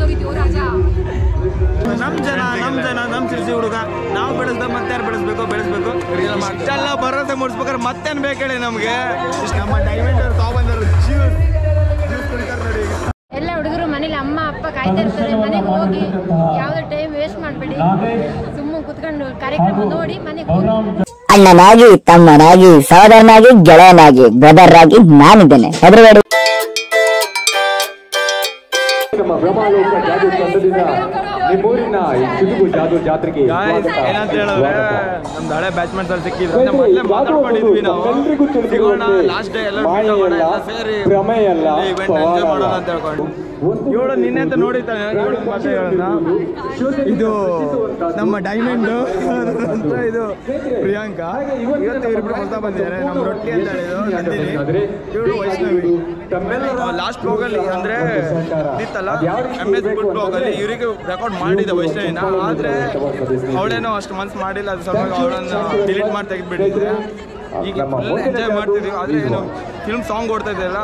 ಹೋಗಿದ್ಯೋ ರಾಜ ನಮ್ ಜನ ನಮ್ ಜನ ನಮ್ ಸಿರ್ಸಿ ಹುಡುಗ ನಾವು ಬೆಳೆಸ್ದ ಮತ್ತೆ ಯಾರು ಬೆಳೆಸ್ಬೇಕು ಬೆಳೆಸ್ಬೇಕು ಇಷ್ಟೆಲ್ಲ ಭರವಸೆ ಮೂಡಿಸ್ಬೇಕಾದ್ರೆ ಮತ್ತೇನ್ ಬೇಕು ಹೇಳಿ ನಮ್ಗೆ ಇಷ್ಟ್ ನಮ್ಮ ಡೈಮಂಡ್ ಅವ್ರು ತಗೊಂಡ್ಬಂದ್ರು ಜ್ಯೂಸ್ ಜ್ಯೂಸ್ ಕುಡಿತಾರೆ ನೋಡಿ ಈಗ. ಎಲ್ಲ ಹುಡುಗರು ಮನೇಲಿ ಅಮ್ಮ ಅಪ್ಪ ಕಾಯ್ತಾ ಇರ್ತಾರೆ ಮನೆಗೆ ಹೋಗಿ ಯಾವುದೇ ಟೈಮ್ ವೇಸ್ಟ್ ಮಾಡಬೇಡಿ ಸುಮ್ಮನೆ ಕುತ್ಕೊಂಡು ಕಾರ್ಯಕ್ರಮ ನೋಡಿ ಮನೆಗೆ ಹೋಗಿ ಅಣ್ಣನಾಗಿ ತಮ್ಮನಾಗಿ ಸಹೋದರನಾಗಿ ಗೆಳೆಯನಾಗಿ ಬ್ರದರ್ ಆಗಿ ನಾನಿದ್ದೇನೆ ಹೆದರಬೇಡಿ ನಮ್ಮ ಬ್ರಹ್ಮಾಲೋಕ ಜಾದು ತಂಡದಿಂದ ನಿಮ್ಮೂರಿನ ಈ ಚುಟುಕು ಜಾದು ಜಾತ್ರೆಗೆ Guys, ಸ್ವಾಗತ. ಏನಂತ ಹೇಳಿದ್ರೆ ಸ್ವಾಗತ. ನಮ್ದು ಹಳೆ ಬ್ಯಾಚ್ಮೆಂಟ್ಸ್ ಅಲ್ಲಿ ಸಿಕ್ಕಿದ್ರು ಬನ್ನಿ, ಮೊದಲೇ ಯಾವ್ದೋ ಮಾತಾಡ್ಕೊಂಡಿದ್ವಿ ಒಂದು ನಾವು ನಮ್ಮೆಲ್ರಿಗೂ ಸಿಗೋಣ ತಿಳಿದಿರುವಂತೆ ಲಾಸ್ಟ್ ಡೇ ಎಲ್ಲ ಮಾಯೆ meet ಆಗೋಣ, ಅಲ್ಲ, ಎಲ್ಲ ಸೇರಿ ಭ್ರಮೆ ಅಲ್ಲ, event enjoy ಪವಾಡ ಮಾಡೋಣ ಅಲ್ಲ. ಅಂತ ಹೇಳ್ಕೊಂಡು ಇವಳು ನಿನ್ನೆ ಅಂತ ನೋಡಿದ್ದಾನೆ ಇವಳು ಮತ್ತೆ ಹೇಳೋಣ ಇದು ನಮ್ಮ ಡೈಮಂಡ್ ಅಂತ ಇದು ಪ್ರಿಯಾಂಕಾ ಇವತ್ತು ಇಬ್ಬರು ಹೊಸ ಬಂದಿದ್ದಾರೆ ನಮ್ಮ ರೊಟ್ಟಿ ಅಂತ ಹೇಳಿದ್ರು ನಂದಿನಿ ಇವಳು ವೈಷ್ಣವಿ ಲಾಸ್ಟ್ ಬ್ಲಾಗಲ್ಲಿ ಅಂದ್ರೆ ಇತ್ತಲ್ಲ ಎಮ್ ಎಸ್ ಫುಡ್ ಬ್ಲಾಗಲ್ಲಿ ಇವರಿಗೆ ರೆಕಾರ್ಡ್ ಮಾಡಿದ್ದೆ ವೈಷ್ಣವಿನ ಆದ್ರೆ ಅವಳೇನೋ ಅಷ್ಟು ಮನ್ಸು ಮಾಡಿಲ್ಲ ಅದು ಸ್ವಲ್ಪ ಅವಳನ್ನ ಡಿಲೀಟ್ ಮಾಡಿ ತೆಗೆದ್ಬಿಟ್ಟಿದ್ರೆ ಈಗ ಫುಲ್ ಎಂಜಾಯ್ ಮಾಡ್ತಿದ್ವಿ ಆದ್ರೆ ಏನು ಫಿಲ್ಮ್ ಸಾಂಗ್ ಓಡ್ತಾ ಇದೆಯಲ್ಲ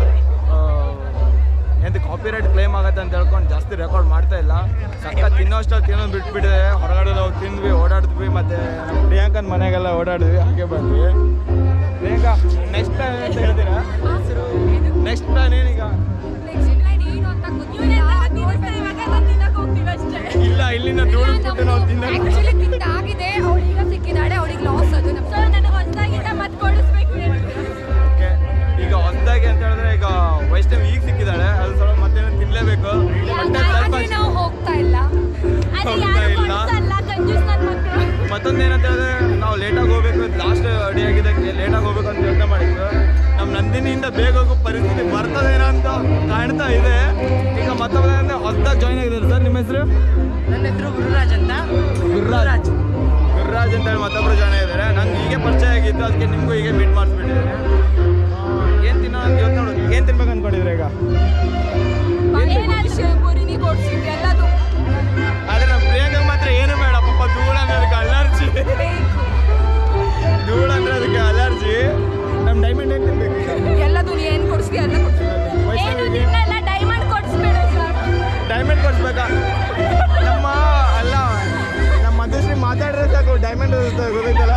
ಎಂತ ಕಾಪಿರೈಟ್ ಕ್ಲೇಮ್ ಆಗತ್ತೆ ಅಂತ ಹೇಳ್ಕೊಂಡು ಜಾಸ್ತಿ ರೆಕಾರ್ಡ್ ಮಾಡ್ತಾ ಇಲ್ಲ ಸಕ್ಕ ತಿನ್ನೋ ಅಷ್ಟಲ್ಲಿ ತಿನ್ನೋದು ಬಿಟ್ಬಿಟ್ಟಿದೆ ಹೊರಗಡೆ ನಾವು ತಿಂದ್ವಿ ಓಡಾಡಿದ್ವಿ ಮತ್ತೆ ಪ್ರಿಯಾಂಕನ್ ಮನೆಗೆಲ್ಲ ಓಡಾಡಿದ್ವಿ ಹಾಗೆ ಬಂದ್ವಿ ಪ್ರಿಯಾಂಕಾ ನೆಕ್ಸ್ಟ್ ಪ್ಲಾನ್ ಅಂತ ಹೇಳ್ತೀರಾ ನೆಕ್ಸ್ಟ್ ಪ್ಲಾನ್ ಏನೀಗ ನೆಕ್ಸ್ಟ್ ಪ್ಲಾನ್ ಏನು ಅಂತ ಗೊತ್ತಿಲ್ಲ ಇಲ್ಲ ಇಲ್ಲಿಂದ ಧೂಳು ನಾವು ತಿನ್ನ ಆಕ್ಚುಲಿ ತಿಂದಾಗಿದೆ ಅವಳು ಈಗ ಸಿಕ್ಕಿದಾಳೆ ಅವಳಿಗೆ ಲಾಸ್ ಅದು ನಮ್ಮ ನನಗೆ ಹೊಸದಾಗಿಂದ ಮತ್ತೆ ಕೊಡಿಸ್ಬೇಕು ಓಕೆ ಈಗ ಹೊಸದಾಗಿ ಅಂತ ಹೇಳಿದ್ರೆ ಈಗ ವೈಷ್ಣವಿ ಈಗ ಸಿಕ್ಕಿದ್ದಾಳೆ ಅದು ಸ್ವಲ್ಪ ಮತ್ತೇನೋ ತಿನ್ಲೇಬೇಕು ಹೊಟ್ಟೆ ಸ್ವಲ್ಪ ಆದ್ರೆ ನಾವು ಹೋಗ್ತಾ ಇಲ್ಲ ಆದ್ರೆ ಹೋಗ್ತಾ ಯಾರು ಇಲ್ಲ. ಕೊಡ್ಸಲ್ಲ ಕಂಜೂಸ್ ನನ್ನ ಮಕ್ಕಳು ಮತ್ತೊಂದು ಏನಂತ ಹೇಳಿದ್ರೆ ನಾವು ಲೇಟಾಗಿ ಹೋಗ್ಬೇಕು ಲಾಸ್ಟ್ ಅಡಿ ಆಗಿದ್ದಕ್ಕೆ ಲೇಟಾಗಿ ಹೋಗ್ಬೇಕು ಅಂತ ಯೋಚನೆ ಮಾಡಿದ್ವಿ ನಮ್ಮ ನಂದಿನಿಯಿಂದ ಬೇಗ ಹೋಗೋ ಪರಿಸ್ಥಿತಿ ಬರ್ತದೇನೋ ಅಂತ ಕಾಣ್ತಾ ಇದೆ ಈಗ ಮತ್ತೊಬ್ಬ ಹೊಸದಾಗಿ ಜಾಯ್ನ್ ಆಗಿದ್ದಾರೆ ಸರ್ ನಿಮ್ಮ ಹೆಸರು ನನ್ನ ಹೆಸರು ಗುರುರಾಜ್ ಅಂತ ಗುರುರಾಜ್ ಗುರುರಾಜ್ ಅಂತ ಹೇಳಿ ಮತ್ತೊಬ್ಬರು ಜಾಯ್ನ್ ಆಗಿದ್ದಾರೆ ನಂಗೆ ಹೀಗೆ ಪರಿಚಯ ಆಗಿತ್ತು ಅದಕ್ಕೆ ನಿಮಗೂ ಹೀಗೆ ಮೀಟ್ ಮಾಡಿಸ್ಬಿಟ್ಟಿದ್ದಾರೆ ಏನು ತಿನ್ನೋ ಅಂತ ಇವತ್ತು ನೋಡು ಏನು ತಿನ್ಬೇಕು ಅಂದ್ಕೊಂಡಿದ್ರೆ ಈಗ ಏನಾದ್ರು ಶಿವಪುರಿನಿ ಕೊಡ್ಸಿದ್ವಿ ಎಲ್ಲದು ಆದರೆ ನಮ್ಮ ಪ್ರಿಯಾಂಕ ಮಾತ್ರ ಏನು ಬೇಡ ಪಾಪ ಧೂಳು ಅಂದ್ರೆ ಅದಕ್ಕೆ ಅಲರ್ಜಿ ಧೂಳು ಅಂದ್ರೆ ಅದಕ್ಕೆ ಅಲರ್ಜಿ ನಮ್ಮ ಡೈಮಂಡ್ ಏನು ತಿನ್ಬೇಕು ಈಗ ಎಲ್ಲದು ನೀ ಏನು ಕೊಡಿಸ್ತಿ ಎಲ್ಲ ಕೊಡ್ಸಿ ಏನು ವೈಷ್ಣವಿಗೆ ತಿನ್ನಲ್ಲ ಡೈಮಂಡ್ ಕೊಡಿಸ್ಬೇಡ ಸರ್ ಡೈಮಂಡ್ ಕೊಡ್ಸ್ಬೇಕಾ ನಮ್ಮ ಅಲ್ಲ ನಮ್ಮ ಮಧುಶ್ರೀ ಮಾತಾಡಿದ್ರೆ ಸಾಕು ಡೈಮಂಡ್ ಗೊತ್ತೈತಲ್ಲ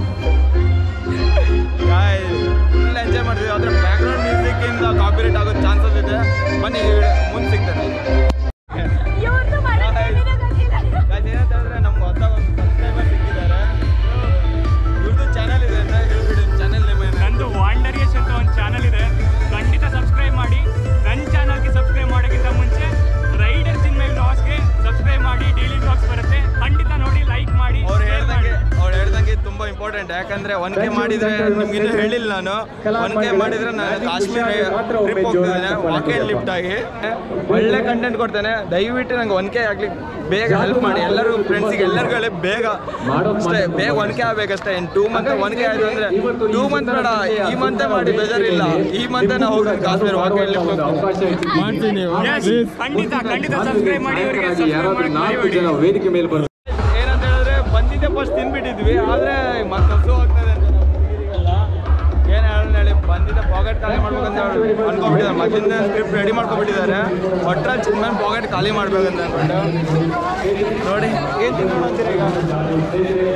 ಫುಲ್ ಎಂಜಾಯ್ ಮಾಡ್ತೀವಿ ಆದರೆ ಬ್ಯಾಕ್ಗ್ರೌಂಡ್ ಮ್ಯೂಸಿಕ್ಕಿಂದ ಕಾಪಿರೇಟ್ ಆಗೋ ಚಾನ್ಸಸ್ ಇದೆ ಬನ್ನಿ ಮುಂದೆ ಸಿಗ್ತದೆ ಇವ್ರದ್ದು ಮರಕ್ಕೆ ಗೊತ್ತಿಲ್ಲ Guys, ಏನಂತ ಹೇಳಿದ್ರೆ ನಮ್ಗೆ ಹೊಸ ಒಂದು ಸಬ್ಸ್ಕ್ರೈಬರ್ ಸಿಕ್ಕಿದ್ದಾರೆ ಇವ್ರದ್ದು ಚಾನಲ್ ಇದೆ ಅಂತ ಹೇಳ್ಬಿಡಿ ಚಾನಲ್ ನೇಮ್ ಏನು ನಂದು ವಾಂಡರಿಯಸ್ ಅಂತ ಒಂದು ಚಾನಲ್ ಇದೆ ಖಂಡಿತ ಸಬ್ಸ್ಕ್ರೈಬ್ ಮಾಡಿ ನನ್ನ ಚಾನಲ್ಗೆ ಸಬ್ಸ್ಕ್ರೈಬ್ ಮಾಡೋಕ್ಕಿಂತ ಮುಂಚೆ ರೈಡರ್ಸ್ ಇನ್ ಮೈ ವ್ಲಾಗ್ಸ್ಗೆ ಸಬ್ಸ್ಕ್ರೈಬ್ ಮಾಡಿ ಡೈಲಿ ವ್ಲಾಗ್ಸ್ ಬರುತ್ತೆ ಖಂಡಿತ ನೋಡಿ ಲೈಕ್ ಮಾಡಿ ಅವ್ರು share ಹೇಳ್ದಂಗೆ ಮಾಡಿ. ಅವ್ರು ಹೇಳ್ದಂಗೆ ತುಂಬಾ ಇಂಪಾರ್ಟೆಂಟ್ ಯಾಕಂದ್ರೆ ಒನ್ ಕೆ ಮಾಡಿದ್ರೆ ನಿಮ್ಗೆ ಇನ್ನೂ ಹೇಳಿಲ್ಲ ನಾನು ಒನ್ ಕೆ ಮಾಡಿದ್ರೆ ನಾನು ಕಾಶ್ಮೀರ ಟ್ರಿಪ್ ಹೋಗ್ತಿದ್ದೇನೆ ವಾಕೆಟ್ ಲಿಫ್ಟ್ ಆಗಿ ಒಳ್ಳೆ ಕಂಟೆಂಟ್ ಕೊಡ್ತೇನೆ ದಯವಿಟ್ಟು ನಂಗೆ ಒನ್ ಕೆ ಆಗ್ಲಿಕ್ಕೆ ಬೇಗ ಹೆಲ್ಪ್ ಮಾಡಿ ಎಲ್ಲರೂ ಫ್ರೆಂಡ್ಸಿಗೆ ಎಲ್ಲರಿಗೂ ಹೇಳಿ ಬೇಗ ಅಷ್ಟೇ ಬೇಗ ಒನ್ ಕೆ ಆಗ್ಬೇಕಷ್ಟೇ ಇನ್ನು ಟೂ ಮಂತ್ ಒನ್ ಕೆ ಆಯ್ತು ಅಂದ್ರೆ ಟೂ ಮಂತ್ ಬೇಡ ಈ ಮಂತೇ ಮಾಡಿ ಬೇಜಾರಿಲ್ಲ ಈ ಮಂತೇ ನಾವು ಹೋಗೋದು ಕಾಶ್ಮೀರ ವಾಕೆಟ್ ಲಿಫ್ಟ್ ಅವಕಾಶ ಹೆಚ್ಚಿದೆ. ಮಾಡ್ತೀನಿ Yes, ಖಂಡಿತ ಖಂಡಿತ ಸಬ್ಸ್ಕ್ರೈಬ್ ಮಾಡಿ ಇವರಿಗೆ ಹಾಗಾಗಿ ಯಾರಾದ್ರೂ ನಾಲ್ಕು ಜನ ವೇದಿಕೆ ಮೇಲೆ ಬರ್ತಾರೆ ಏನಂತ ಹೇಳಿದ್ರೆ ಬಂದಿದ್ದೆ ಫಸ್ಟ್ ತಿನ್ಬಿಟ್ಟಿದ್ವಿ ಆದ್ರೆ ಮತ್ತೆ ಹಸು ಆಗ್ತದೆ ಅಂತ ನಮ್ಮ ಹುಡುಗರಿಗೆಲ್ಲ ಏನು ಹೇಳಿ ಹೇಳಿ ಬಂದಿದ್ದೆ ಪಾಕೆಟ್ ಖಾಲಿ ಮಾಡ್ಬೇಕಂತ ಹೇಳಿ ಅನ್ಕೊಂಡ್ಬಿಟ್ಟಿದ್ದಾರೆ ಮೊದಲಿಂದ ಸ್ಕ್ರಿಪ್ಟ್ ರೆಡಿ ಮಾಡ್ಕೊಂಡ್ಬಿಟ್ಟಿದ್ದಾರೆ ಒಟ್ಟರಲ್ಲಿ ಚಿನ್ಮೇಲೆ ಪಾಕೆಟ್ ಖಾಲಿ ಮಾಡ್ಬೇಕಂತ ಅನ್ಕೊಂಡು ನೋಡಿ ಏನು ತಿನ್ಕೊಂಡು ಅಂತೀರಿ ಈಗ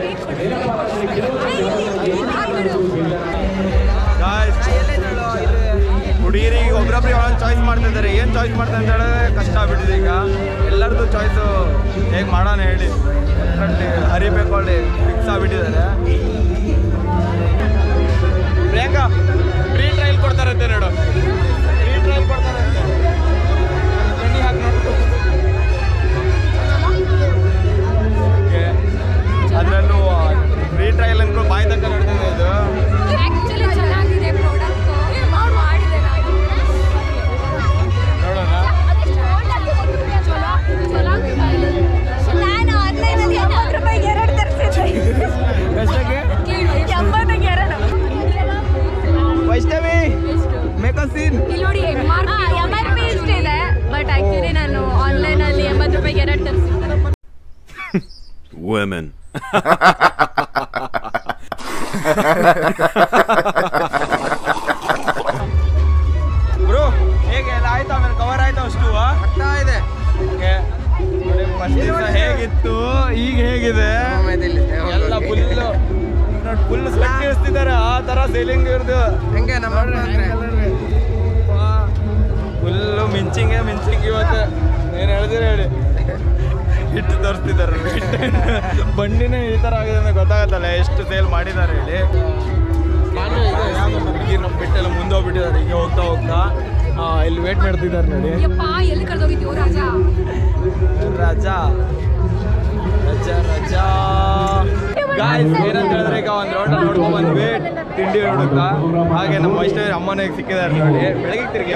Guys, ಹುಡುಗಿರಿಗೆ ಒಬ್ರೊಬ್ರಿಗೆ ಒಂದೊಂದು ಚಾಯ್ಸ್ ಮಾಡ್ತಾ ಇದ್ದಾರೆ ಏನು ಚಾಯ್ಸ್ ಮಾಡ್ತಾರೆ ಅಂತ ಹೇಳಿದ್ರೆ ಕಷ್ಟ ಆಗ್ಬಿಟ್ಟಿದೆ ಈಗ ಎಲ್ಲರದ್ದು ಚಾಯ್ಸು ಹೇಗೆ ಮಾಡೋಣ ಹೇಳಿ ಅದರಲ್ಲಿ ಹರಿಬೇಕು ಅಲ್ಲಿ ಫಿಕ್ಸ್ ಆಗ್ಬಿಟ್ಟಿದ್ದಾರೆ ಪ್ರಿಯಾಂಕಾ ಫ್ರೀ ಟ್ರಯಲ್ ಕೊಡ್ತಾರಂತೆ ನೋಡು ಫ್ರೀ ಟ್ರಯಲ್ ಕೊಡ್ತಾರಂತೆ ಬನ್ನಿ ಹಾಕಿ ನೋಡ್ಬೇಕು ಅದರಲ್ಲೂ ಫ್ರೀ ಟ್ರಯಲ್ ಅನ್ಕೊಂಡು ಬಾಯಿ ತನಕ ನಡ್ತಿದೆ ಇದು ಆಕ್ಚುಲಿ ಚೆನ್ನಾಗಿದೆ ಪ್ರಾಡಕ್ಟ್ ಮಾಡಿದೆ ನಾನು ನೋಡೋಣ ನಾನು ಆನ್ಲೈನಲ್ಲಿ ಎಂಬತ್ತು ರೂಪಾಯಿಗೆ ಎರಡು ತರಿಸಿದ್ದೆ ಎಷ್ಟಕ್ಕೆ ಎಂಬತ್ತಕ್ಕೆ ಎರಡು ವೈಷ್ಣವಿ ಮೇಕ ಸೀನ್ ಇಲ್ಲಿ ನೋಡಿ M R M R P ಇಷ್ಟಿದೆ ಬಟ್ ಆಕ್ಚುಲಿ ನಾನು ಆನ್ಲೈನಲ್ಲಿ ಎಂಬತ್ತು ರೂಪಾಯಿಗೆ ಎರಡು ತರಿಸಿದ್ದೆ Women. ಬ್ರೋ ಹೇಗೆ ಎಲ್ಲ ಆಯ್ತು ಆಮೇಲೆ ಕವರ್ ಆಯ್ತು ಅಷ್ಟು ಆಗ್ತಾ ಇದೆ ಓಕೆ ನೋಡಿ ಫಸ್ಟ್ ದಿವಸ ಹೇಗಿತ್ತು ಈಗ ಹೇಗಿದೆ ಎಲ್ಲ ಫುಲ್ ನೋಡಿ ಫುಲ್ ಸ್ವೆಟ್ ಇಳಿಸ್ತಿದ್ದಾರೆ ಆ ಥರ ಸೇಲಿಂಗ್ ಇರ್ದು ಹಂಗೆ ನಮ್ಮ ಫುಲ್ಲು ಮಿಂಚಿಂಗೆ ಮಿಂಚಿಂಗ್ ಇವತ್ತು ಏನು ಹೇಳಿದ್ರೆ ಹೇಳಿ ಹಿಟ್ಟು ತೋರಿಸ್ತಿದ್ದಾರೆ ಹಿಟ್ಟು ಬಣ್ಣಿನೇ ಈ ಥರ ಆಗಿದೆ ಅಂತ ಗೊತ್ತಾಗತ್ತಲ್ಲ ಎಷ್ಟು ಸೇಲ್ ಮಾಡಿದ್ದಾರೆ ಹೇಳಿ ಹುಡುಗಿ ನಮ್ಮ ಬಿಟ್ಟೆಲ್ಲ ಮುಂದೆ ಹೋಗ್ಬಿಟ್ಟಿದ್ದಾರೆ ಈಗ ಹೋಗ್ತಾ ಹೋಗ್ತಾ ಆ, ಇಲ್ಲಿ ವೇಟ್ ಮಾಡ್ತಿದ್ದಾರೆ ನೋಡಿ ಯಪ್ಪ ಎಲ್ಲಿ ಕಳ್ದೋಗಿದ್ಯೋ ರಾಜ ರಾಜಾ ರಜಾ ರಜಾ ಗಾಯ್ಸ್ ಏನಂತ ಹೇಳಿದ್ರೆ ಈಗ ಒಂದು ರೌಂಡ್ ನೋಡ್ಕೊಂಡ್ ಬಂದ್ವಿ ತಿಂಡಿ ಹುಡುಕ ಹಾಗೆ ನಮ್ಮ ವೈಷ್ಣವಿ ಅಮ್ಮನ ಈಗ ಸಿಕ್ಕಿದ್ದಾರೆ ನೋಡಿ ಬೆಳಗ್ಗೆ ತಿರುಗಿ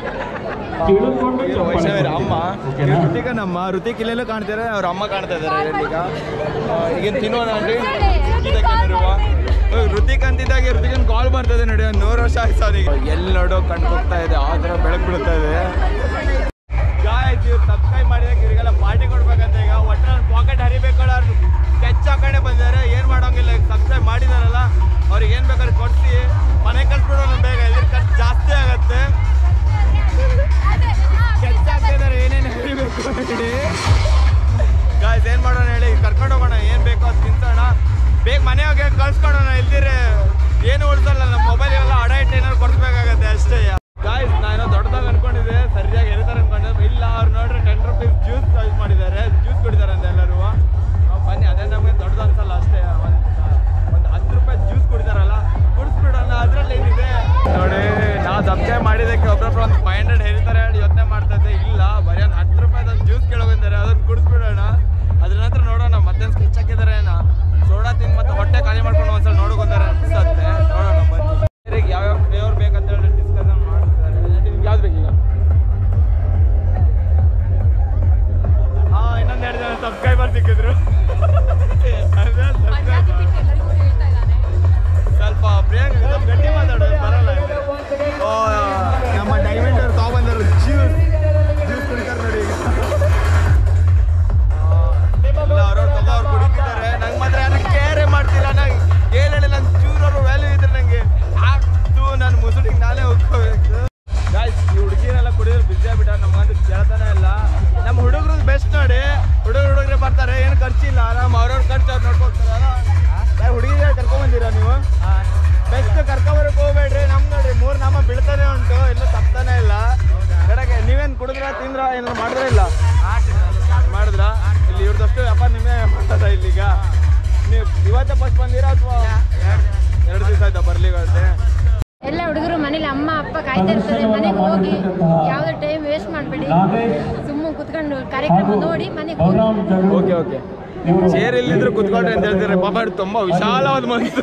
ವೈಷ್ಣವಿ ಅಮ್ಮ ಇವ್ರು ಋತಿಕನಮ್ಮ ಋತಿಕ್ ಇಲ್ಲೆಲ್ಲೂ ಕಾಣ್ತಾರೆ ಅವ್ರ ಅಮ್ಮ ಕಾಣ್ತಾ ಇದ್ದಾರೆ ಈಗ ಆ, ಈಗೇನು ತಿನ್ನೋಣ ಅಂದ್ರೆ ಋತಿಕನಿರುವ ಋತಿಕ್ ಅಂತಿದ್ದಾಗೆ ಋತಿಕನ್ ಕಾಲ್ ಬರ್ತದೆ ನೋಡಿ ಒಂದು ನೂರು ವರ್ಷ ಆಯ್ತು ಅವನಿಗೆ ಎಲ್ಲಿ ನೋಡೋ ಕಣ್ ಹೋಗ್ತಾ ಇದೆ ಆ ಥರ ಬೆಳಕು ಬೀಳ್ತಾ ಇದೆ ಗಾಯ್ಸ್ ಇವ್ರು ಸಬ್ಸ್ಕ್ರೈಬ್ ಮಾಡಿದಕ್ಕೆ ಇವರಿಗೆಲ್ಲ ಪಾರ್ಟಿ ಕೊಡ್ಬೇಕಂತ ಈಗ ಒಟ್ಟಲ್ಲಿ ಪಾಕೆಟ್ ಹರಿಬೇಕು ಅವ್ರು ಸ್ಕೆಚ್ ಹಾಕೊಂಡೆ ಬಂದಿದ್ದಾರೆ ಏನು ಮಾಡೋಂಗಿಲ್ಲ ಈಗ ಸಬ್ಸ್ಕ್ರೈಬ್ ಮಾಡಿದಾರಲ್ಲ ಅವ್ರಿಗೆ ಏನು ಬೇಕಾದ್ರೆ ಕೊಡ್ಸಿ ಮನೆ ಕಳ್ಸ್ಬಿಡೋಣ ಬೇಗ ಇದ್ರ ಖರ್ಚು ಜಾಸ್ತಿ ಆಗತ್ತೆ ಸ್ಕೆಚ್ ಹಾಕ್ತಿದ್ದಾರೆ ಏನೇನು ಹರಿಬೇಕು ಹೇಳಿ ಗಾಯ್ಸ್ ಏನು ಮಾಡೋಣ ಹೇಳಿ ಕರ್ಕೊಂಡು ಹೋಗೋಣ ಏನು ಬೇಕೋ ಅದು ತಿನ್ಸೋಣ ಬೇಗ ಮನೆ ಹೋಗಿ ಕಳ್ಸ್ಕೊಡೋಣ ಇಲ್ದಿರೆ ಏನು ಉಳಿಸಲ್ಲ ನಮ್ಮ ಮೊಬೈಲ್ ಎಲ್ಲ ಅಡ ಇಟ್ಟು ಏನಾದ್ರು ಕೊಡ್ಸ್ಬೇಕಾಗತ್ತೆ ಅಷ್ಟೇ ಗಾಯ್ಸ್ ನಾನು ದೊಡ್ಡದಾಗ ಅನ್ಕೊಂಡಿದ್ದೆ ಸರಿಯಾಗಿ ಎರಿತಾರೆ ಅನ್ಕೊಂಡೆ ಇಲ್ಲ ಅವ್ರು ನೋಡ್ರೆ ಟೆನ್ ರುಪೀಸ್ ಜ್ಯೂಸ್ ಚಾಯ್ಸ್ ಮಾಡಿದ್ದಾರೆ ಜ್ಯೂಸ್ ಕುಡಿದಾರೆ ಅಂತ ಎಲ್ಲರೂ ನಾವು ಬನ್ನಿ ಅದೇ ನಮಗೆ ದೊಡ್ಡದು ಅನ್ಸಲ್ಲ ಅಷ್ಟೇ ಒಂದು ಒಂದು ಹತ್ತು ರೂಪಾಯಿ ಜ್ಯೂಸ್ ಕುಡಿದಾರಲ್ಲ ಕುಡಿಸ್ಬಿಡೋಣ ಅದ್ರಲ್ಲಿ ಏನಿದೆ ನೋಡಿ ನಾವು ಸಬ್ಸ್ಕ್ರೈಬ್ ಮಾಡಿದ್ದಕ್ಕೆ ಒಬ್ಬರೊಬ್ರು ಒಂದು ಫೈವ್ ಹಂಡ್ರೆಡ್ ಹೇಳ್ತಾರೆ ಹೇಳಿ ಯೋಚನೆ ಮಾಡ್ತಾ ಇದ್ದೆ ಇಲ್ಲ ಬರೀ ಒಂದು ಹತ್ತು ರೂಪಾಯಿ ಜ್ಯೂಸ್ ಕೇಳೋಗಿದ್ದಾರೆ ಅದನ್ನು ಕುಡಿಸ್ಬಿಡೋಣ ಅದ್ರ ನಂತರ ನೋಡೋಣ ಮತ್ತೆ ಸ್ಕೆಚ್ ಹಾಕಿದ್ದಾರೆ ಏನೋ ಸೋಡಾ ತಿಂದು ಮತ್ತೆ ಹೊಟ್ಟೆ ಖಾಲಿ ಮಾಡ್ಕೊಂಡು ಒಂದ್ಸಲ ನೋಡ್ಕೊಂತಾರೆ ಅನ್ಸುತ್ತೆ ನೋಡೋಣ ಬನ್ನಿ ಬೇರೆಗೆ ಯಾವ್ಯಾವ ಫ್ಲೇವರ್ ಬೇಕಂತ ಹೇಳಿ ಡಿಸ್ಕಷನ್ ಮಾಡ್ತಿದ್ದಾರೆ ನಿಮ್ಗೆ ಯಾವ್ದು ಬೇಕೀಗ ಹಾಂ ಇನ್ನೊಂದು ಎರಡು ಜನ ಸಬ್ಸ್ಕ್ರೈಬರ್ ಸಿಕ್ಕಿದ್ರು ಅದೇ ಮರ್ಯಾದೆ subscriber. ಬಿಟ್ಟು ಎಲ್ಲರಿಗೂ ಹೇಳ್ತಾ ಇದ್ದಾನೆ ಸ್ವಲ್ಪ ಪ್ರಿಯಾಂಕ ಸ್ವಲ್ಪ ಗಟ್ಟಿ ಮಾತಾಡೋದು ಬರಲ್ಲ ಇಲ್ಲಿ. ಓ ನಮ್ಮ ಡೈಮಂಡ್ ಅವ್ರು ತಗೊಂಡ್ಬಂದಾರ ಜ್ಯೂಸ್ ಜ್ಯೂಸ್ ಕುಡಿತಾರೆ ನೋಡಿ ಈಗ. ಆ, ಇಲ್ಲ ಅವ್ರವ್ರು ತಗೋ ಅವ್ರು ಕುಡಿತಿದ್ದಾರೆ ನಂಗೆ ಮಾತ್ರ ಯಾರು ಕೇರೇ ಮಾಡ್ತಿಲ್ಲ ನಂಗೆ ಏನು ಹೇಳಿ ನನ್ನ ಚೂರವ್ರು ವ್ಯಾಲ್ಯೂ ಇದ್ರೆ ನನಗೆ ಆಗ್ತು ನಾನು ಮುಸುಡಿಗೆ ನಾನೇ ಹೋಗ್ಕೋಬೇಕು ಗಾಯ್ಸ್ ಈ ಹುಡುಗಿರೆಲ್ಲ ಕುಡಿದ್ರೆ ಬಿಸಿ ಆಗ್ಬಿಟ್ಟ ನಮಗಂತೂ ಕೇಳ್ತಾನೆ ಇಲ್ಲ ನಮ್ಮ ಹುಡುಗರು ಬೆಸ್ಟ್ ನೋಡಿ ಹುಡುಗರು ಹುಡುಗರು ಬರ್ತಾರೆ ಏನು ಖರ್ಚಿಲ್ಲ ನಮ್ಮ ಅವ್ರವ್ರ ಖರ್ಚು ಅವ್ರು ನೋಡ್ಕೊಳ್ತಾರಲ್ಲ ಹುಡುಗಿಗೆ ಕರ್ಕೊಂಬಂದಿರ ನೀವು ಬೆಸ್ಟ್ ಕರ್ಕೊಂಬರಕ್ಕೆ ಹೋಗ್ಬೇಡ್ರಿ ನಮ್ ನೋಡ್ರಿ ಮೂರ್ ನಾಮ ಬೀಳ್ತಾನೆ ಉಂಟು ಎಲ್ಲೂ ತಪ್ತಾನೆ ಇಲ್ಲ ಕಡೆಗೆ ನೀವೇನ್ ಕುಡಿದ್ರ ತಿಂದ್ರ ಏನಾದ್ರು ಮಾಡಿದ್ರ ಇಲ್ಲ ಮಾಡಿದ್ರ ಇಲ್ಲಿ ಇವ್ರದಷ್ಟು ವ್ಯಾಪಾರ ನಿಮ್ಮೇ ಮಾಡ್ತದ ಇಲ್ಲಿಗ ನೀವು ಇವತ್ತೇ ಫಸ್ಟ್ ಬಂದಿರಾ ಅಥವಾ ಎರಡು ದಿವಸ ಆಯ್ತಾ ಬರ್ಲಿಕ್ಕೆ ಎಲ್ಲ ಹುಡುಗರು ಮನೇಲಿ ಅಮ್ಮ ಅಪ್ಪ ಕಾಯ್ತಾ ಇರ್ತಾರೆ ಮನೆಗೆ ಹೋಗಿ ಯಾವುದೇ ಟೈಮ್ ವೇಸ್ಟ್ ಮಾಡಬೇಡಿ ಸುಮ್ಮನೆ ಕುತ್ಕೊಂಡು ಕಾರ್ಯಕ್ರಮ ನೋಡಿ ಮನೆಗೆ ಹೋಗಿ ಓಕೆ ಓಕೆ ಚೇರ್ ಎಲ್ಲಿದ್ರು ಕುತ್ಕೊಂಡ್ರೆ ಅಂತ ಹೇಳ್ತಾರೆ ಪಾಪ ಅವ್ರು ತುಂಬಾ ವಿಶಾಲವಾದ ಮನಸ್ಸು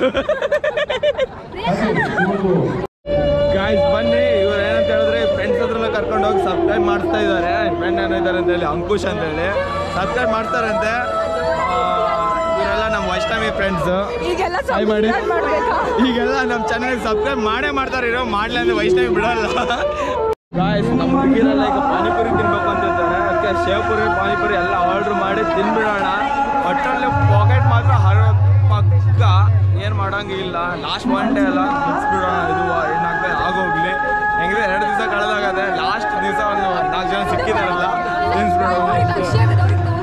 ಗಾಯ್ಸ್ ಬನ್ನಿ ಇವ್ರು ಏನಂತ ಹೇಳಿದ್ರೆ ಫ್ರೆಂಡ್ಸ್ ಹತ್ರಲ್ಲ ಕರ್ಕೊಂಡು ಹೋಗಿ ಸಬ್ಸ್ಕ್ರೈಬ್ ಮಾಡಿಸ್ತಾ ಇದ್ದಾರೆ ಫ್ರೆಂಡ್ ಏನೋ ಇದ್ದಾರೆ ಅಂತ ಹೇಳಿ ಅಂಕುಶ್ ಅಂತ ಹೇಳಿ ಸಬ್ಸ್ಕ್ರೈಬ್ ಮಾಡ್ತಾರಂತೆ ಆ, ಇವರೆಲ್ಲ ನಮ್ಮ ವೈಷ್ಣವಿ ಫ್ರೆಂಡ್ಸ್ ಈಗೆಲ್ಲ ಹಾಯ್ ಮಾಡಿ subscribe ಮಾಡ್ಬೇಕಾ ಈಗೆಲ್ಲ ನಮ್ಮ ಚಾನಲ್ ಸಬ್ಸ್ಕ್ರೈಬ್ ಮಾಡೇ ಮಾಡ್ತಾರೆ ಇರೋ ಮಾಡ್ಲಿ ಅಂದ್ರೆ ವೈಷ್ಣವಿ ಬಿಡಲ್ಲ ಗಾಯ್ಸ್ ನಮ್ಮ ಹುಡುಗಿರೆಲ್ಲ ಈಗ ಪಾನಿಪುರಿ ತಿನ್ಬೇಕು ಅಂತ ಇದ್ದಾರೆ ಅದಕ್ಕೆ ಶೇವ್ಪುರಿ ಪಾನಿಪುರಿ ಎಲ್ಲ ಆರ್ಡ್ರ್ ಮಾಡಿ ತಿನ್ಬಿಡೋಣ ಒಟ್ಟಲ್ಲಿ ಪಾಕೆಟ್ ಮಾತ್ರ ಹರ ಪಕ್ಕ ಏನು ಮಾಡೋಂಗಿಲ್ಲ ಲಾಸ್ಟ್ ಒನ್ ಡೇ ಎಲ್ಲ ಮುಗಿಸ್ಬಿಡೋಣ ಇದು ಏನಾಗ್ತದೆ ಆಗೋಗ್ಲಿ ಹೆಂಗಿದೆ ಎರಡು ದಿವಸ ಕಳೆದಾಗದೆ ಲಾಸ್ಟ್ ದಿವಸ ಒಂದು ನಾಲ್ಕು ಜನ ಸಿಕ್ಕಿದಾರಲ್ಲ ತಿನ್ಸ್ಬಿಡೋಣ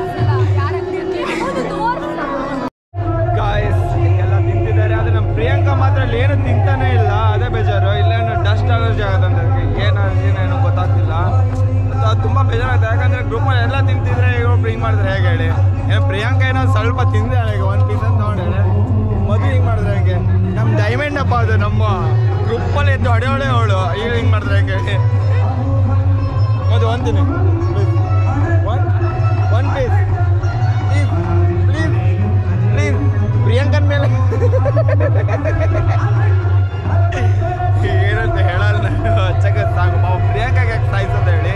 ಗಾಯ್ಸ್ ಎಲ್ಲ ತಿಂತಿದ್ದಾರೆ ಆದರೆ ನಮ್ಮ ಪ್ರಿಯಾಂಕಾ ಮಾತ್ರ ಅಲ್ಲಿ ಏನು ತಿಂತಾನೆ ಇಲ್ಲ ಅದೇ ಬೇಜಾರು ಇಲ್ಲೇನು ಡಸ್ಟ್ ಆಗೋ ಜಾಗ ಏನು ಏನೇನು ಗೊತ್ತಾಗ್ತಿಲ್ಲ ಮತ್ತು ಅದು ತುಂಬ ಬೇಜಾರಾಗುತ್ತೆ ಯಾಕಂದರೆ ಗ್ರೂಪಲ್ಲಿ ಎಲ್ಲ ತಿಂತಿದ್ರೆ ಈಗ ಒಬ್ರು ಹಿಂಗೆ ಮಾಡಿದ್ರೆ ಹೇಗೆ ಹೇಳಿ ಏನು ಪ್ರಿಯಾಂಕಾ ಏನೋ ಸ್ವಲ್ಪ ತಿಂದಾಳೆ ಈಗ ಒಂದು ಪೀಸ್ ಅಂತ ತೊಗೊಂಡಾಳೆ ಮದುವೆ ಹಿಂಗೆ ಮಾಡಿದ್ರೆ ಹೇಗೆ ನಮ್ಮ ಡೈಮಂಡ್ ಅಪ್ಪ ಅದು ನಮ್ಮ ಗ್ರೂಪಲ್ಲಿ ಎದ್ದು ಹೊಡೆ ಹೊಡೆ ಅವಳು ಈಗ ಹಿಂಗೆ ಮಾಡಿದ್ರೆ ಹೇಗೆ ಹೇಳಿ ಮದುವೆ ಒಂದು ತಿನ್ನಿ one one piece please please please ಪ್ರಿಯಾಂಕನ್ ಮೇಲೆ ಏನಂತ ಹೇಳಲ್ಲ ನಾನು ಹಚ್ಚಕ್ಕೆ ಸಾಕು ಪಾಪ ಪ್ರಿಯಾಂಕಾಗೆ ಯಾಕೆ ಸಾಯಿಸೋದು ಹೇಳಿ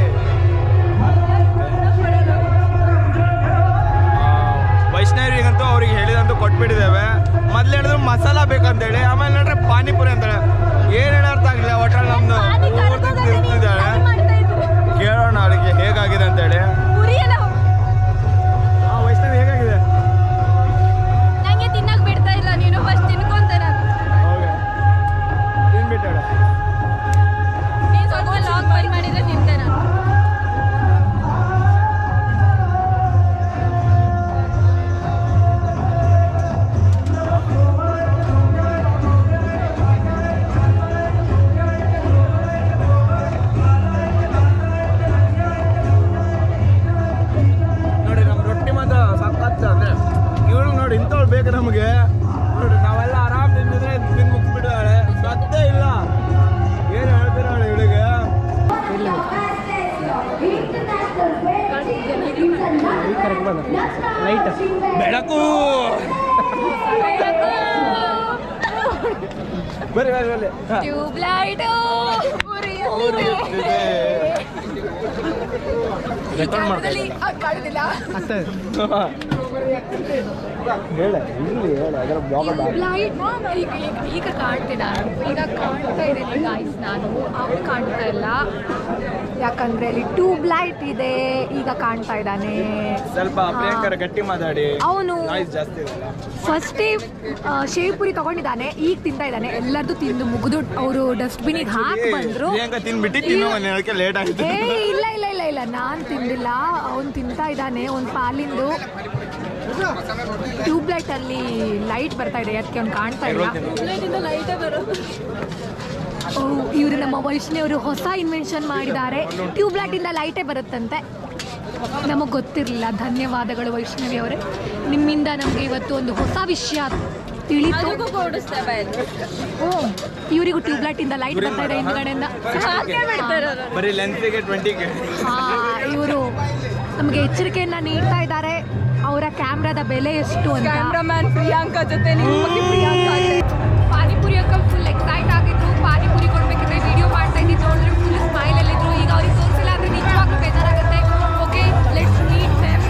ಆ, ವೈಷ್ಣವಿಗಂತೂ ಅವ್ರಿಗೆ ಹೇಳಿದಂತೂ ಕೊಟ್ಬಿಟ್ಟಿದ್ದೇವೆ ಮೊದ್ಲು ಹೇಳಿದ್ರು ಮಸಾಲ ಬೇಕಂತೇಳಿ ಆಮೇಲೆ ನೋಡ್ರೆ ಪಾನಿಪುರಿ ಅಂತಾಳೆ ಏನು ಹೇಳಿ ಅರ್ಥ ಆಗಲಿಲ್ಲ ಒಟ್ಟಲ್ಲಿ ನಮ್ದು ಪೂರ್ತಿ ತಿರ್ತಿದ್ದಾಳೆ ಕೇಳೋಣ ಅವಳಿಗೆ ಹೇಗಾಗಿದೆ ಅಂತೇಳಿ ಆ, ವೈಷ್ಣವಿ ಹೇಗಾಗಿದೆ ನಂಗೆ ತಿನ್ನಕ್ ಬಿಡ್ತಾ ಇಲ್ಲ ನೀನು ಫಸ್ಟ್ ತಿನ್ಕೊಂತಾರ ಓಕೆ ತಿನ್ಬಿಟ್ಟಾಳೆ ನೀನ್ ಸ್ವಲ್ಪ ಲಾಗ್ ಬೈ ಮಾಡಿದ್ರೆ ತಿಂತೆ ನಾನು ಲೈಟ್ ಬೆಳಕು ಬರ್ರಿ ಬರ್ರಿ ಬರ್ರಿ ಹಾ. ಟ್ಯೂಬ್ ಲೈಟ್ ರೆಕಾರ್ಡ್ ಮಾಡ್ಕೊಳ್ಳಿ ಕಾಣುದಿಲ್ಲ ಹೇಳ ಇಲ್ಲಿ ಹೇಳ ಅದರ ಬ್ಲಾಗ್ ಲೈಟ್ ಈಗ ಈಗ ಈಗ ಕಾಣ್ತಿಲ್ಲ ಈಗ ಕಾಣ್ತಾ ಇದ್ದೀನಿ ಗಾಯ್ಸ್ ನಾನು ಅವ್ರು ಕಾಣ್ತಾ ಇಲ್ಲ ಯಾಕಂದ್ರೆ ಅಲ್ಲಿ ಟ್ಯೂಬ್ ಲೈಟ್ ಇದೆ ಈಗ ಕಾಣ್ತಾ ಇದ್ದಾನೆ ಸ್ವಲ್ಪ ಪ್ರಿಯಾಂಕರ ಗಟ್ಟಿ ಮಾತಾಡಿ ಅವನು ನಾಯ್ಸ್ ಜಾಸ್ತಿ ಇದೆಲ್ಲ ಫಸ್ಟೇ ಶೇವ್ ಪುರಿ ತಗೊಂಡಿದ್ದಾನೆ ಈಗ ತಿಂತಾ ಇದ್ದಾನೆ ಎಲ್ಲರದು ತಿಂದು ಮುಗಿದು ಅವರು ಡಸ್ಟ್ಬಿನಿಗೆ ಹಾಕಿ ಬಂದ್ರು ಪ್ರಿಯಾಂಕ ತಿನ್ಬಿಟ್ಟು ತಿನ್ನೋ ಒಂದು ಹೇಳಕ್ಕೆ ಲೇಟ್ ಆಗುತ್ತೆ ಏ ಇಲ್ಲ ಇಲ್ಲ ಇಲ್ಲ ಇಲ್ಲ ನಾನು ತಿಂದಿಲ್ಲ ಅವನು ತಿಂತಾ ಇದ್ದಾನೆ ಒಂದು ಪಾಲಿಂದು ಟ್ಯೂಬ್ ಲೈಟ್ ಅಲ್ಲಿ ಲೈಟ್ ಬರ್ತಾ ಇದೆ ಅದಕ್ಕೆ ಅವ್ನು ಕಾಣ್ತಾ ಇಲ್ಲ ಓ ಇವರು ನಮ್ಮ ವೈಷ್ಣವರು ಹೊಸ ಇನ್ವೆನ್ಷನ್ ಮಾಡಿದ್ದಾರೆ ಟ್ಯೂಬ್ ಲೈಟ್ ಇಂದ ಲೈಟೇ ಬರುತ್ತಂತೆ ನಮಗೆ ಗೊತ್ತಿರಲಿಲ್ಲ ಧನ್ಯವಾದಗಳು ವೈಷ್ಣವಿ ಅವರೇ ನಿಮ್ಮಿಂದ ನಮಗೆ ಇವತ್ತು ಒಂದು ಹೊಸ ವಿಷಯ ತಿಳಿತು ಓ ಇವರಿಗೂ ಟ್ಯೂಬ್ ಲೈಟ್ ಇಂದ ಲೈಟ್ ಬರ್ತಾ ಇದೆ ಹಿಂದ್ಗಡೆಯಿಂದ ಬರೀ ಲೆನ್ಸಿಗೆ ಟ್ವೆಂಟಿಗೆ ಇವರು ನಮಗೆ ಎಚ್ಚರಿಕೆಯನ್ನ ನೀಡ್ತಾ ಇದ್ದಾರೆ ಅವರ ಕ್ಯಾಮ್ರಾದ ಬೆಲೆ ಎಷ್ಟು ಅಂತ ಕ್ಯಾಮ್ರಾಮ್ಯಾನ್ ಪ್ರಿಯಾಂಕಾ ಜೊತೆ ನಿಮ್ಮ ಬಗ್ಗೆ ಪ್ರಿಯಾಂಕಾ ಇದೆ. ಪಾನಿಪುರಿ ಅಕ್ಕ ಫುಲ್ ಎಕ್ಸೈಟ್ ಆಗಿದ್ರು ಪಾನಿಪುರಿ ಕೊಡ್ಬೇಕಿದ್ರೆ ವಿಡಿಯೋ ಮಾಡ್ತಾ ಇದ್ದಿದ್ದು ನೋಡಿದ್ರೆ ಫುಲ್ ಸ್ಮೈಲ್ ಅಲ್ಲಿದ್ರು ಈಗ ಅವ್ರಿಗೆ ತೋರಿಸಿಲ್ಲ ಅಂದ್ರೆ ನಿಜವಾಗ್ಲೂ ಬೇಜಾರಾಗುತ್ತೆ ಓಕೆ ಲೆಟ್ಸ್ ಮೀಟ್ ದೆಮ್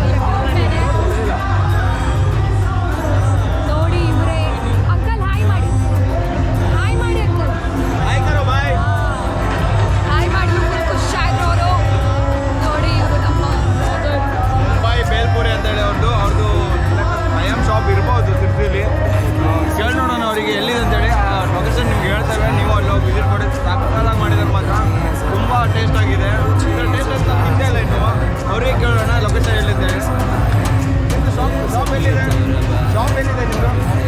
ನೋಡಿ ಇವರೇ ಅಂಕಲ್ ಹಾಯ್ ಮಾಡಿ ಹಾಯ್ ಮಾಡಿ ಅಂಕಲ್ ಹಾಯ್ ಕರೋ ಬಾಯ್ ಹಾಯ್ ಮಾಡಿ ಫುಲ್ ಖುಷಿ ಆಯ್ತು ಅವರು ನೋಡಿ ಇವರು ನಮ್ಮ ಬಾಯ್ ಬೇಲ್ಪುರಿ ಅಂತ ಹೇಳಿ ಅವ್ರದ್ದು ಅವ್ರದ್ದು ಐಎಮ್ ಶಾಪ್ ಇರ್ಬೋದು ತಿರ್ಸಿಲಿ ಕೇಳಿ ನೋಡೋಣ ಅವರಿಗೆ ಎಲ್ಲಿದೆ ಅಂತೇಳಿ ಆ ಲೊಕೇಶನ್ ನಿಮ್ಗೆ ಹೇಳ್ತಾರೆ ನೀವು ಅಲ್ಲಿ ಹೋಗಿ ವಿಸಿಟ್ ಮಾಡಿ ಸಕ್ಕತ್ತಾಗಿ ಮಾಡಿದ್ದಾರೆ ಮಾತ್ರ ತುಂಬ ಟೇಸ್ಟ್ ಆಗಿದೆ ಇದರ ಟೇಸ್ಟ್ ಅಂತ ತಿಂದೇ ಇಲ್ಲ ಇನ್ನು ಅವರಿಗೆ ಕೇಳೋಣ ಲೊಕೇಶನ್ ಎಲ್ಲಿದೆ ಶಾಪ್ ಶಾಪ್ ಎಲ್ಲಿದೆ ಶಾಪ್ ಎಲ್ಲಿದೆ ನಿಮ್ಮದು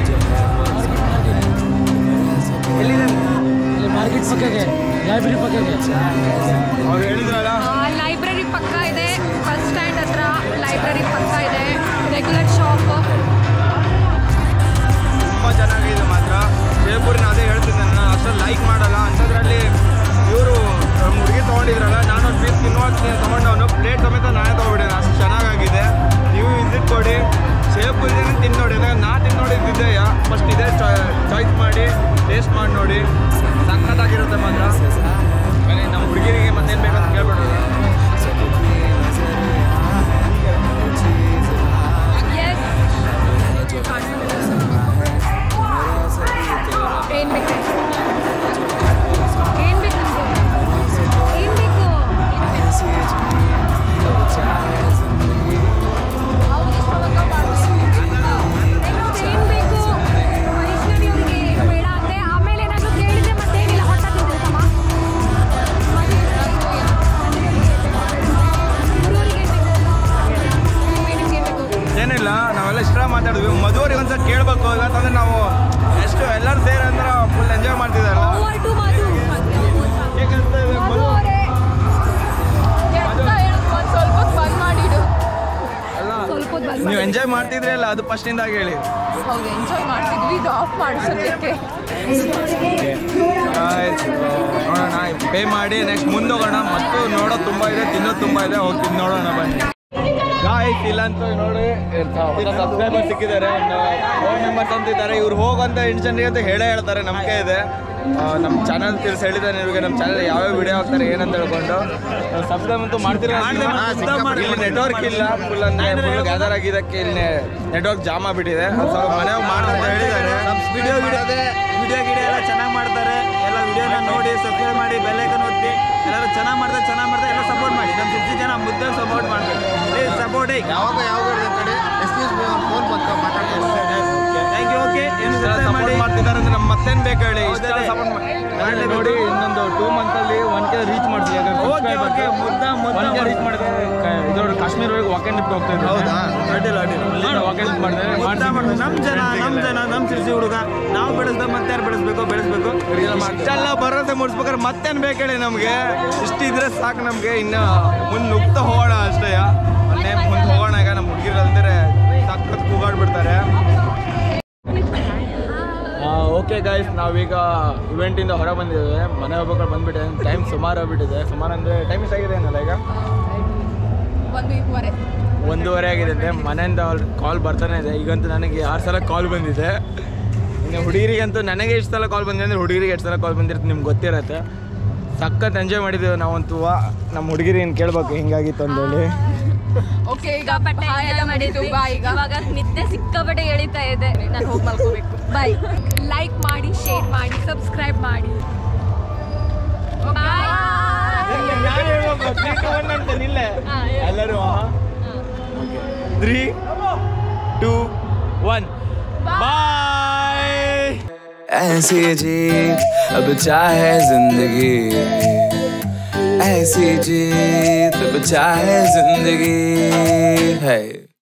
ಎಲ್ಲಿದೆ ಮಾರ್ಕೆಟ್ ಪಕ್ಕಗೆ ಲೈಬ್ರರಿ ಪಕ್ಕಗೆ ಅವ್ರು ಹೇಳಿದ್ರಲ್ಲ ಲೈಬ್ರರಿ ಪಕ್ಕ ಇದೆ ಬಸ್ ಸ್ಟ್ಯಾಂಡ್ ಹತ್ರ ಲೈಬ್ರರಿ ಪಕ್ಕ ಇದೆ ರೆಗ್ಯುಲರ್ ಶಾಪ್ ತುಂಬ ಚೆನ್ನಾಗಿದೆ ಮಾತ್ರ ಜೈಪುರಿನ ಅದೇ ಹೇಳ್ತಿದ್ದೆ ನಾನು ಅಷ್ಟೊಂದು ಲೈಕ್ ಮಾಡಲ್ಲ ಅಂಥದ್ರಲ್ಲಿ ಇವರು ನಮ್ಮ ಹುಡುಗಿ ತೊಗೊಂಡಿದ್ರಲ್ಲ ನಾನು ಒಂದು ಪೀಸ್ ತಿನ್ನುವಾಗ ತೊಗೊಂಡವನು ಪ್ಲೇಟ್ ಸಮೇತ ನಾನೇ ತೊಗೊಬಿಟ್ಟೆ ಅಷ್ಟು ಚೆನ್ನಾಗಾಗಿದೆ ನೀವು ವಿಸಿಟ್ ಕೊಡಿ ಸೇಪುರಿನೇ ತಿಂದು ನೋಡಿ ಯಾಕಂದ್ರೆ ನಾ ತಿಂದು ನೋಡಿದ್ದಿದ್ದೆಯ ಫಸ್ಟ್ ಇದೇ ಚಾಯ್ಸ್ ಮಾಡಿ ಟೇಸ್ಟ್ ಮಾಡಿ ನೋಡಿ ಸಖತ್ತಾಗಿರುತ್ತೆ ಮಾತ್ರ ಬನ್ನಿ ನಮ್ಮ ಹುಡುಗಿರಿಗೆ ಮತ್ತೇನು ಬೇಕಂತ ಕೇಳ್ಬಿಡೋಣ ಏನು ಬೇಕು ಏನು ಬೇಕು ಏನು ಬೇಕು ಏನು ಬೇಕು ವೈಷ್ಣವಿ ಅವರಿಗೆ ಬೇಡ ಅಂದೆ ಆಮೇಲೆ ಏನಾದರೂ ಕೇಳಿದ್ರೆ ಮತ್ತೇನಿಲ್ಲ ಹೊಟ್ಟ ತಿಂದಿರ್ತಮ್ಮ ಏನಿಲ್ಲ ನಾವೆಲ್ಲ ಇಷ್ಟ ಮಾತಾಡಿದ್ವಿ ಮದುವರಿಗೆ ಒಂದ್ಸಲ ಕೇಳಬೇಕು ಯಾಕಂದ್ರೆ ನಾವು ಎಷ್ಟು ಎಲ್ಲರೂ ಸೇರಿ ಅಂದ್ರೆ ಫುಲ್ ಎಂಜಾಯ್ ಮಾಡ್ತಿದ್ದಾರಲ್ಲ ಹೇಗೆ ಅನ್ಸ್ತಾ ಇದೆ ಮದುವೆ? ಎಂತ ಹೇಳುದು ಒಂದ್ ಸ್ವಲ್ಪ ಬಂದ್ ಮಾಡಿಡು ಅಲ್ಲ ಸ್ವಲ್ಪ ಹೊತ್ತು ಬಂದ್ ನೀವು ಎಂಜಾಯ್ ಮಾಡ್ತಿದ್ರಿ ಅಲ್ಲ ಅದು ಫಸ್ಟಿಂದ ಹೇಳಿ ಹೌದು ಎಂಜಾಯ್ ಮಾಡ್ತಿದ್ವಿ ಇದು ಆಫ್ ಮಾಡಿಸೋದಕ್ಕೆ ಆಯ್ತು ನೋಡೋಣ ಪೇ ಮಾಡಿ ನೆಕ್ಸ್ಟ್ ಮುಂದೆ ಹೋಗೋಣ ಮತ್ತು ನೋಡೋದು ತುಂಬ ಇದೆ ತಿನ್ನೋದು ತುಂಬ ಇದೆ ಹೋಗ್ತೀನಿ ನೋಡೋಣ ಬನ್ನಿ ಗಾಯ್ಸ್ ಇಲ್ಲಂತೂ ನೋಡಿ ಸಬ್ಸ್ಕ್ರೈಬರ್ ಸಿಕ್ಕಿದ್ದಾರೆ ಫೋನ್ ಮೆಂಬರ್ಸ್ ಅಂತ ಇದ್ದಾರೆ ಇವ್ರು ಹೋಗಂತ ಇಂಟೆನ್ಷನ್ಗೆ ಅಂತ ಹೇಳೇ ಹೇಳ್ತಾರೆ ನಂಬಿಕೆ ಇದೆ ಆ, ನಮ್ಮ ಚಾನಲ್ ತಿಳಿಸಿ ಹೇಳಿದ್ದಾರೆ ನಿಮಗೆ ನಮ್ಮ ಚಾನಲ್ ಯಾವ್ಯಾವ ವಿಡಿಯೋ ಹಾಕ್ತಾರೆ ಏನಂತ ಹೇಳ್ಕೊಂಡು ಸಬ್ಸ್ಕ್ರೈಬ್ ಅಂತೂ ಮಾಡ್ತೀರಾ ಇಲ್ಲಿ ನೆಟ್ವರ್ಕ್ ಇಲ್ಲ ಫುಲ್ ಅಂದ್ರೆ ಫುಲ್ ಗ್ಯಾದರ್ ಆಗಿದ್ದಕ್ಕೆ ಇಲ್ಲಿ ನೆಟ್ವರ್ಕ್ ಜಾಮ್ ಆಗ್ಬಿಟ್ಟಿದೆ ಅದು ಸ್ವಲ್ಪ ಮನೆಯಾಗ ಮಾಡಂತ ಹೇಳಿದ್ದಾರೆ ವಿಡಿಯೋ ವಿಡಿಯೋ ಅದೇ ವಿಡಿಯೋ ಗಿಡಿಯೋ ಎಲ್ಲ ಚೆನ್ನಾಗಿ ಮಾಡ್ತಾರೆ ಎಲ್ಲ ವಿಡಿಯೋನ ನೋಡಿ ಸಬ್ಸ್ಕ್ರೈಬ್ ಮಾಡಿ ಬೆಲ್ಲೈಕನ್ ಒತ್ತಿ ಎಲ್ಲರೂ ಚೆನ್ನಾಗಿ ಮಾಡ್ತಾರೆ ಚೆನ್ನಾಗಿ ಮಾಡ್ತಾರೆ ಎಲ್ಲ ಸಪೋರ್ಟ್ ಮಾಡಿ ನಮ್ಮ ಸಿಕ್ಸ್ಟಿ ಜನ ಮುದ್ದೆ ಸಪೋರ್ಟ್ ಮಾಡಬೇಕು ಪ್ಲೀಸ್ ಸಪೋರ್ಟ್ ಯಾವಾಗ ಯಾವಾಗ ಕಡೆ ಎಕ್ಸ್ಕ್ಯೂಸ್ ಮೀ ಒಂದು ಫೋನ್ ಬಂತು ಮಾತಾಡ್ತೀನಿ ಥ್ಯಾಂಕ್ ಯು ಓಕೆ ಏನು ಸಪೋರ್ಟ್ ಸಬ್ಸ್ಕ್ರೈಬ್ ಮಾಡಿ ಮಾಡ್ತಿದ್ದಾರೆ ಅಂದ್ರೆ ನಮ್ಮ ಮತ್ತೇನ್ ಬೇಕು ಹೇಳಿ ಹೌದಲ್ಲ? ಸಪೋರ್ಟ್ ಮಾಡಿ ನೋಡಿ ಇನ್ನೊಂದು ಟೂ ಮಂತ್ ಅಲ್ಲಿ ಒನ್ ಕೆ ರೀಚ್ ಮಾಡ್ತೀವಿ ಓಕೆ ಓಕೆ ಮುದ್ದ ಮುದ್ದ ಒನ್ ಕೆ ರೀಚ್ ಮಾಡಿದ್ರೆ ಇದ್ರ ಕಾಶ್ಮೀರ ಹೋಗಿ ವಾಕೆಂಡ್ ಟ್ರಿಪ್ ಹೋಗ್ತಾ ಇದ್ದಾರೆ ಹೌದಾ ಅಡ್ಡಿಲ್ಲ ಅಡ್ಡಿಲ್ಲ ವಾಕೆಂಡ್ ಮಾಡಿದ್ರೆ ಮುದ್ದ ಮಾಡೋದು ನಮ್ಮ ಜನ ನಮ್ಮ ಜನ ನಮ್ಮ ಸಿರ್ಸಿ ಹುಡುಗ ನಾವು ಬೆಳೆಸ್ದ ಮತ್ತೆ ಯಾರು ಬೆಳೆಸ್ಬೇಕು ಬೆಳೆಸ್ಬೇಕು ಇಷ್ಟೆಲ್ಲ ಭರವಸೆ ಮೂಡಿಸ್ಬೇಕಾದ್ರೆ ಮತ್ತೇನ್ ಬೇಕು ಹೇಳಿ ನಮ್ಗೆ ಇಷ್ಟಿದ್ರೆ ಸಾಕು ನಮ್ಗೆ ಇನ್ನ ಮುಂದೆ ನುಗ್ತಾ ಹೋಗೋಣ ಅಷ್ಟೇ ಮೊನ್ನೆ ಮುಂದೆ ಹೋಗೋಣ ಈಗ ನಮ್ಮ ಹುಡುಗಿರು ಅಂದ್ರೆ ಸಖತ್ ಕೂಗಾಡ್ಬಿಡ್ತಾರೆ ಓಕೆ ಗೈಸ್ ನಾವೀಗ ಇವೆಂಟಿಂದ ಹೊರ ಬಂದಿದ್ದೇವೆ ಮನೆ ಹೋಗ್ಬೇಕಾದ್ರೆ ಬಂದ್ಬಿಟ್ಟೆ ಟೈಮ್ ಸುಮಾರು ಆಗ್ಬಿಟ್ಟಿದೆ ಸುಮಾರು ಅಂದರೆ ಟೈಮ್ ಎಷ್ಟಾಗಿದೆ ಏನಲ್ಲ ಈಗ ಒಂದು ಇದುವರೆ ಒಂದೂವರೆ ಆಗಿದೆ ಮನೆಯಿಂದ ಕಾಲ್ ಬರ್ತಾನೆ ಇದೆ ಈಗಂತೂ ನನಗೆ ಆರು ಸಲ ಕಾಲ್ ಬಂದಿದೆ ಇನ್ನು ಹುಡುಗರಿಗಂತೂ ನನಗೆ ಎಷ್ಟು ಸಲ ಕಾಲ್ ಬಂದಿದೆ ಅಂದರೆ ಹುಡುಗರಿಗೆ ಎಷ್ಟು ಸಲ ಕಾಲ್ ಬಂದಿರುತ್ತೆ ನಿಮ್ಗೆ ಗೊತ್ತಿರತ್ತೆ ಸಖತ್ ಎಂಜಾಯ್ ಮಾಡಿದ್ದೀವಿ ನಾವಂತೂ ನಮ್ಮ ಹುಡುಗಿರಿನ ಕೇಳ್ಬೇಕು ಹಿಂಗಾಗಿತ್ತು ಅಂತೇಳಿ ಓಕೆ ಈಗ ಬಾಯ್ ಎಲ್ಲ ಮಾಡಿದ್ದು ಬಾಯ್ ಈಗ ಇವಾಗ ನಿದ್ದೆ ಸಿಕ್ಕಾಪಟ್ಟೆ ಎಳಿತಾ ಇದೆ ನಾನು ಹೋಗಿ ಮಲ್ಕೋಬೇಕು ಬಾಯ್ ಲೈಕ್ ಮಾಡಿ ಶೇರ್ ಮಾಡಿ ಸಬ್ಸ್ಕ್ರೈಬ್ ಮಾಡಿ ಎಲ್ಲರೂ ತ್ರೀ ಟೂ ಒನ್ ಬಾಯ್ ऐसी जीत अब चाहे जिंदगी ऐसी जीत अब चाहे जिंदगी है